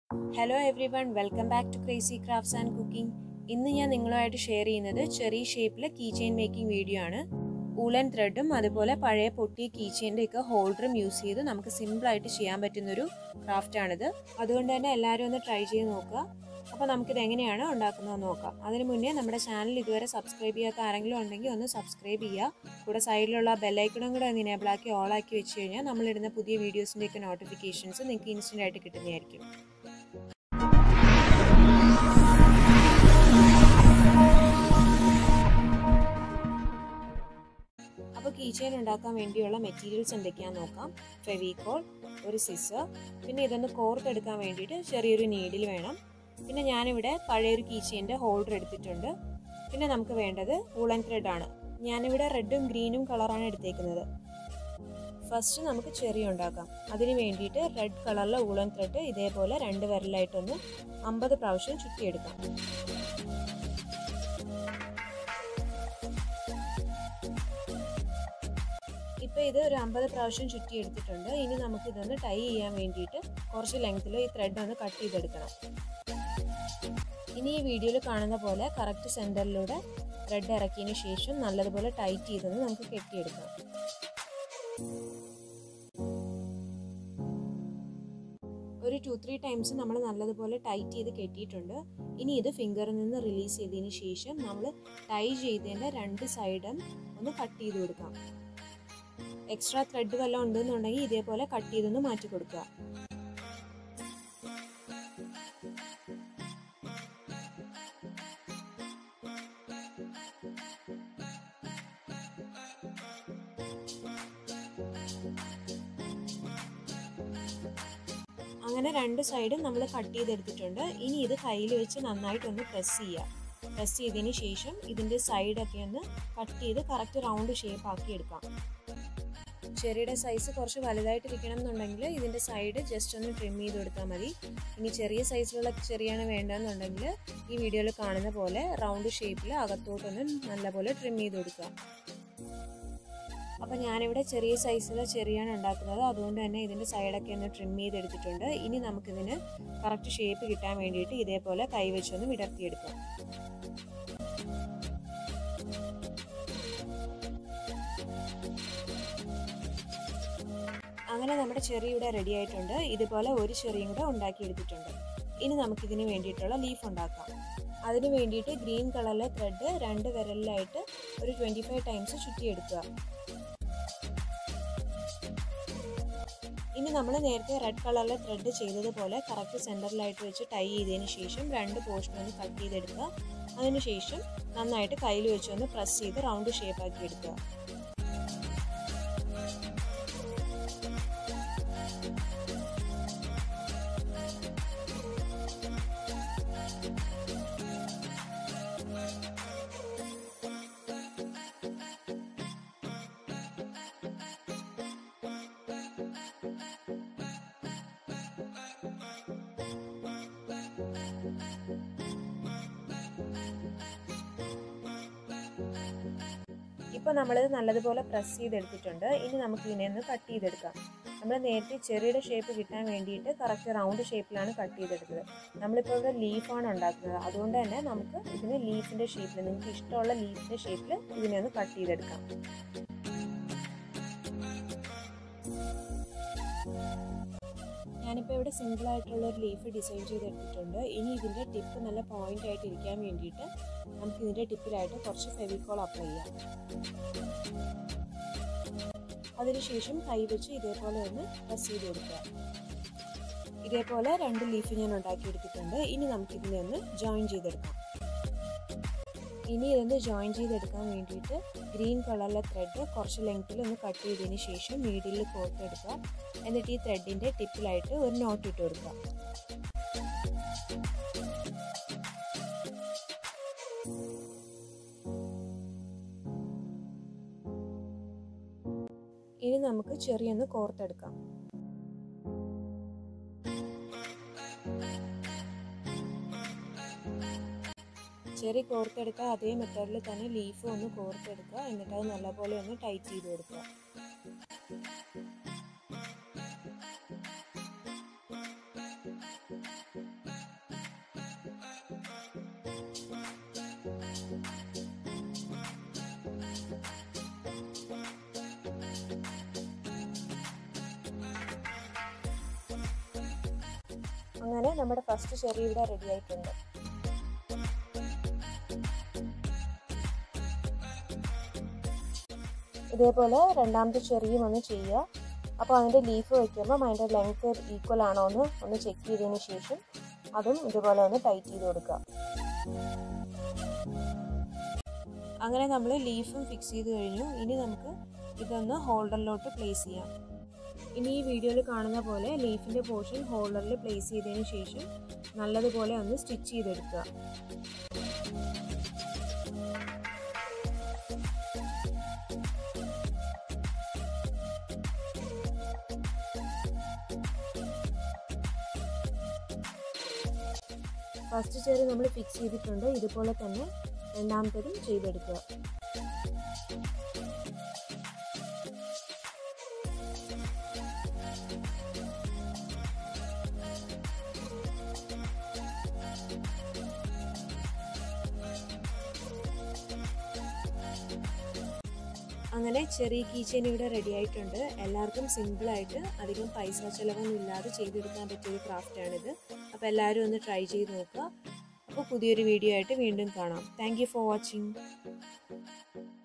hello every one welcome back to crazy crafts and cooking ഇന്ന് ഞാൻ നിങ്ങളുമായിട്ട് share ചെയ്യുന്നത് ചെറിയ ഷേപ്പിലെ കീ ചെയിൻ മേക്കിംഗ് വീഡിയോ ആണ് ഊളൻ ത്രെഡും അതുപോലെ പഴയ പൊട്ടിയ കീ ചെയിൻ്റെ ഒക്കെ ഹോൾഡറും യൂസ് ചെയ്ത് നമുക്ക് സിമ്പിളായിട്ട് ചെയ്യാൻ പറ്റുന്നൊരു ക്രാഫ്റ്റാണിത് അതുകൊണ്ട് തന്നെ എല്ലാവരും ഒന്ന് ട്രൈ ചെയ്ത് നോക്കുക അപ്പോൾ നമുക്കിത് എങ്ങനെയാണ് ഉണ്ടാക്കുന്നത് നോക്കാം അതിന് മുന്നേ നമ്മുടെ ചാനൽ ഇതുവരെ സബ്സ്ക്രൈബ് ചെയ്യാത്ത ആരെങ്കിലും ഉണ്ടെങ്കിൽ ഒന്ന് സബ്സ്ക്രൈബ് ചെയ്യുക കൂടെ സൈഡിലുള്ള ബെല്ലൈക്കണും കൂടെ ഒന്ന് ഇനേബിൾ ആക്കി ഓൾ ആക്കി വെച്ച് കഴിഞ്ഞാൽ നമ്മളിടുന്ന പുതിയ വീഡിയോസിൻ്റെയൊക്കെ നോട്ടിഫിക്കേഷൻസ് നിങ്ങൾക്ക് ഇൻസ്റ്റൻ്റ് ആയിട്ട് കിട്ടുന്നതായിരിക്കും അപ്പോൾ കീ ചെയിൻ ഉണ്ടാക്കാൻ വേണ്ടിയുള്ള മെറ്റീരിയൽസ് എന്തൊക്കെയാണെന്ന് നോക്കാം ഫെവിക്കോൾ ഒരു സിസർ പിന്നെ ഇതൊന്ന് കോർത്തെടുക്കാൻ വേണ്ടിയിട്ട് ചെറിയൊരു നീഡിൽ വേണം പിന്നെ ഞാനിവിടെ പഴയൊരു കീ ചെയിൻ്റെ ഹോൾഡർ എടുത്തിട്ടുണ്ട് പിന്നെ നമുക്ക് വേണ്ടത് വൂളൻ ത്രെഡ് ആണ് ഞാനിവിടെ റെഡും ഗ്രീനും കളറാണ് എടുത്തേക്കുന്നത് ഫസ്റ്റ് നമുക്ക് ചെറിയ ഉണ്ടാക്കാം അതിന് വേണ്ടിയിട്ട് റെഡ് കളറിലെ വൂളൻ ത്രെഡ് ഇതേപോലെ രണ്ട് വിരലായിട്ടൊന്ന് അമ്പത് പ്രാവശ്യം ചുറ്റിയെടുക്കാം ഇപ്പോൾ ഇത് ഒരു അമ്പത് പ്രാവശ്യം ചുറ്റി എടുത്തിട്ടുണ്ട് ഇനി നമുക്ക് ഇതൊന്ന് ടൈ ചെയ്യാൻ വേണ്ടിയിട്ട് കുറച്ച് ലെങ്ത്തിൽ ഈ ത്രെഡ് ഒന്ന് കട്ട് ചെയ്തെടുക്കണം ഇനി ഈ വീഡിയോയിൽ കാണുന്ന പോലെ കറക്റ്റ് സെൻറ്ററിലൂടെ ത്രെഡ് ഇറക്കിയതിന് ശേഷം നല്ലതുപോലെ ടൈറ്റ് ചെയ്തൊന്ന് നമുക്ക് കെട്ടിയെടുക്കാം ഒരു ടു ത്രീ ടൈംസ് നമ്മൾ നല്ലതുപോലെ ടൈറ്റ് ചെയ്ത് കെട്ടിയിട്ടുണ്ട് ഇനി ഇത് ഫിംഗറിൽ നിന്ന് റിലീസ് ചെയ്തതിന് ശേഷം നമ്മൾ ടൈ ചെയ്തതിൻ്റെ രണ്ട് സൈഡും ഒന്ന് കട്ട് ചെയ്ത് കൊടുക്കാം എക്സ്ട്രാ ത്രെഡ് വല്ലതും ഉണ്ടെന്നുണ്ടെങ്കിൽ ഇതേപോലെ കട്ട് ചെയ്തൊന്ന് മാറ്റി കൊടുക്കുക അങ്ങനെ രണ്ട് സൈഡും നമ്മൾ കട്ട് ചെയ്തെടുത്തിട്ടുണ്ട് ഇനി ഇത് കയ്യിൽ വെച്ച് നന്നായിട്ടൊന്ന് പ്രസ് ചെയ്യുക പ്രസ് ചെയ്തതിന് ശേഷം ഇതിൻ്റെ സൈഡൊക്കെ ഒന്ന് കട്ട് ചെയ്ത് കറക്റ്റ് റൗണ്ട് ഷേപ്പ് ആക്കി എടുക്കാം ചെറിയുടെ സൈസ് കുറച്ച് വലുതായിട്ട് ഇരിക്കണം എന്നുണ്ടെങ്കിൽ ഇതിൻ്റെ സൈഡ് ജസ്റ്റ് ഒന്ന് ട്രിം ചെയ്ത് കൊടുത്താൽ മതി ഇനി ചെറിയ സൈസിലുള്ള ചെറിയാണ് വേണ്ടതെന്നുണ്ടെങ്കിൽ ഈ വീഡിയോയിൽ കാണുന്ന പോലെ റൗണ്ട് ഷേപ്പിൽ അകത്തോട്ടൊന്ന് നല്ലപോലെ ട്രിം ചെയ്ത് കൊടുക്കുക അപ്പോൾ ഞാനിവിടെ ചെറിയ സൈസിലുള്ള ചെറിയാണ് ഉണ്ടാക്കുന്നത് അതുകൊണ്ട് തന്നെ ഇതിൻ്റെ സൈഡൊക്കെ ഒന്ന് ട്രിം ചെയ്തെടുത്തിട്ടുണ്ട് ഇനി നമുക്കിതിന് കറക്റ്റ് ഷേപ്പ് കിട്ടാൻ വേണ്ടിയിട്ട് ഇതേപോലെ കൈവച്ചൊന്ന് വിടർത്തിയെടുക്കാം അങ്ങനെ നമ്മുടെ ചെറി ഇവിടെ റെഡി ആയിട്ടുണ്ട് ഇതുപോലെ ഒരു ചെറിയും കൂടെ ഉണ്ടാക്കിയെടുത്തിട്ടുണ്ട് ഇനി നമുക്കിതിന് വേണ്ടിയിട്ടുള്ള ലീഫ് ഉണ്ടാക്കാം അതിന് വേണ്ടിയിട്ട് ഗ്രീൻ കളറിലെ ത്രെഡ് രണ്ട് വിരലിലായിട്ട് ഒരു ട്വൻറ്റി ഫൈവ് ടൈംസ് ചുറ്റിയെടുക്കുക ഇനി നമ്മൾ നേരത്തെ റെഡ് കളറിലെ ത്രെഡ് ചെയ്തതുപോലെ കറക്റ്റ് സെൻറ്ററിലായിട്ട് വെച്ച് ടൈ ചെയ്തതിന് ശേഷം രണ്ട് പോർഷൻ ഒന്ന് കട്ട് ചെയ്തെടുക്കുക അതിനുശേഷം നന്നായിട്ട് കയ്യിൽ വെച്ച് ഒന്ന് പ്രസ് ചെയ്ത് റൗണ്ട് ഷേപ്പ് ആക്കി എടുക്കുക ഇപ്പോൾ നമ്മളിത് നല്ലതുപോലെ പ്രസ് ചെയ്തെടുത്തിട്ടുണ്ട് ഇനി നമുക്ക് ഇതിനെ ഒന്ന് കട്ട് ചെയ്തെടുക്കാം നമ്മൾ നേരത്തെ ചെറിയുടെ ഷേപ്പ് കിട്ടാൻ വേണ്ടിയിട്ട് കറക്റ്റ് റൗണ്ട് ഷേപ്പിലാണ് കട്ട് ചെയ്തെടുത്തത് നമ്മളിപ്പോൾ ഇവിടെ ലീഫാണ് ഉണ്ടാക്കുന്നത് അതുകൊണ്ട് തന്നെ നമുക്ക് ഇതിന് ലീഫിൻ്റെ ഷേപ്പിൽ നിങ്ങൾക്ക് ഇഷ്ടമുള്ള ലീഫിൻ്റെ ഷേപ്പിൽ ഇതിനെ ഒന്ന് കട്ട് ചെയ്തെടുക്കാം ഞാനിപ്പോൾ ഇവിടെ സിമ്പിൾ ആയിട്ടുള്ള ഒരു ലീഫ് ഡിസൈൻ ചെയ്തെടുത്തിട്ടുണ്ട് ഇനി ഇതിൻ്റെ ടിപ്പ് നല്ല പോയിന്റ് ആയിട്ട് ഇരിക്കാൻ വേണ്ടിയിട്ട് നമുക്ക് ഇതിൻ്റെ ടിപ്പിലായിട്ട് കുറച്ച് ഫെവിക്കോൾ അപ്ലൈ ചെയ്യാം അതിനുശേഷം കൈ വെച്ച് ഇതേപോലെ ഒന്ന് പ്രസ് ചെയ്ത് കൊടുക്കുക ഇതേപോലെ രണ്ട് ലീഫ് ഞാൻ ഉണ്ടാക്കിയെടുത്തിട്ടുണ്ട് ഇനി നമുക്കിതിനെ ഒന്ന് ജോയിൻ ചെയ്തെടുക്കാം ഇനി ഇതൊന്ന് ജോയിൻ ചെയ്തെടുക്കാൻ വേണ്ടിയിട്ട് ഗ്രീൻ കളറിലെ ത്രെഡ് കുറച്ച് ലെങ്ത്തിൽ ഒന്ന് കട്ട് ചെയ്തതിന് ശേഷം മീഡിയയിൽ കോർത്തെടുക്കുക എന്നിട്ട് ഈ ത്രെഡിൻ്റെ ടിപ്പിലായിട്ട് ഒരു നോട്ട് ഇട്ട് കൊടുക്കുക ഇനി നമുക്ക് ചെറിയൊന്ന് കോർത്തെടുക്കാം ചെറി കോർത്തെടുക്കുക അതേ മെത്തേഡിൽ തന്നെ ലീഫ് ഒന്ന് കോർത്തെടുക്കുക എന്നിട്ട് അത് നല്ലപോലെ ഒന്ന് ടൈറ്റ് ചെയ്ത് കൊടുക്കുക അങ്ങനെ നമ്മുടെ ഫസ്റ്റ് ചെറി ഇവിടെ റെഡി ആയിട്ടുണ്ട് ഇതേപോലെ രണ്ടാമത്തെ ചെറിയും ഒന്ന് ചെയ്യുക അപ്പോൾ അതിൻ്റെ ലീഫ് വയ്ക്കുമ്പം അതിൻ്റെ ലെങ്ത് ഈക്വൽ ആണോ എന്ന് ഒന്ന് ചെക്ക് ചെയ്തതിന് ശേഷം അതും ഇതുപോലെ ഒന്ന് ടൈറ്റ് ചെയ്ത് കൊടുക്കുക അങ്ങനെ നമ്മൾ ലീഫും ഫിക്സ് ചെയ്ത് കഴിഞ്ഞു ഇനി നമുക്ക് ഇതൊന്ന് ഹോൾഡറിലോട്ട് പ്ലേസ് ചെയ്യാം ഇനി ഈ വീഡിയോയിൽ കാണുന്ന പോലെ ലീഫിൻ്റെ പോർഷൻ ഹോൾഡറിൽ പ്ലേസ് ചെയ്തതിന് ശേഷം നല്ലതുപോലെ ഒന്ന് സ്റ്റിച്ച് ചെയ്തെടുക്കുക ഫസ്റ്റ് ചെറി നമ്മൾ ഫിക്സ് ചെയ്തിട്ടുണ്ട് ഇതുപോലെ തന്നെ രണ്ടാമത്തതും ചെയ്തെടുക്കുക അങ്ങനെ ചെറിയ കീച്ചെയിൻ ഇവിടെ റെഡി ആയിട്ടുണ്ട് എല്ലാവർക്കും സിമ്പിളായിട്ട് അധികം പൈസ ചിലവൊന്നും ഇല്ലാതെ ചെയ്തെടുക്കാൻ പറ്റിയൊരു ക്രാഫ്റ്റാണിത് അപ്പോൾ എല്ലാവരും ഒന്ന് ട്രൈ ചെയ്ത് നോക്കുക അപ്പോൾ പുതിയൊരു വീഡിയോ ആയിട്ട് വീണ്ടും കാണാം താങ്ക് ഫോർ വാച്ചിങ്